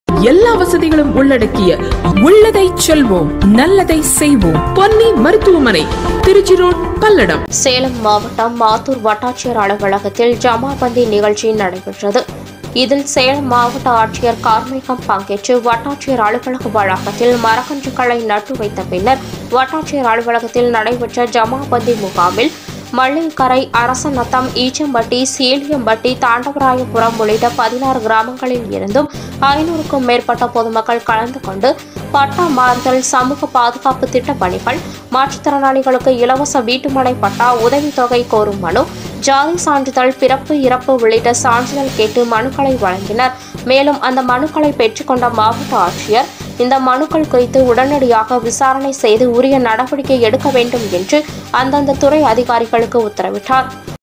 எல்லா வசதிகளும் உள்ளடக்கிய உள்ளதை செல்வோம் நல்லதை செய்வோம் பொன்னி மருத்துவமனை திருச்சி ரோட் பல்லடம் சேலம் மாவட்டம் மாத்தூர் வட்டாட்சியர் அலுவலகத்தில் ஜமாபந்தி நிகழ்ச்சி நடைபெற்றது இதில் சேலம் மாவட்ட ஆட்சியர் கார்மேகம் பங்கேற்று வட்டாட்சியர் அலுவலக வளாகத்தில் மரக்கன்றுகளை நட்டு வைத்த பின்னர் வட்டாட்சியர் அலுவலகத்தில் நடைபெற்ற ஜமாபந்தி முகாமில் மல்லிகரை அரசநத்தம் ஈச்சம்பட்டி சீலியம்பட்டி தாண்டவராயபுரம் உள்ளிட்ட பதினாறு கிராமங்களில் இருந்தும் ஐநூறுக்கும் மேற்பட்ட பொதுமக்கள் கலந்து கொண்டு பட்டா மாறுதல் சமூக பாதுகாப்பு திட்ட பணிகள் மாற்றுத்திறனாளிகளுக்கு இலவச வீட்டுமனை பட்டா உதவித்தொகை கோரும் மனு ஜாதி சான்றிதழ் பிறப்பு இறப்பு உள்ளிட்ட சான்றிதழ் கேட்டு மனுக்களை வழங்கினர் மேலும் அந்த மனுக்களை பெற்றுக்கொண்ட மாவட்ட ஆட்சியர் இந்த மனுக்கள் குறித்து உடனடியாக விசாரணை செய்து உரிய நடவடிக்கை எடுக்க வேண்டும் என்று அந்தந்த துறை அதிகாரிகளுக்கு உத்தரவிட்டார்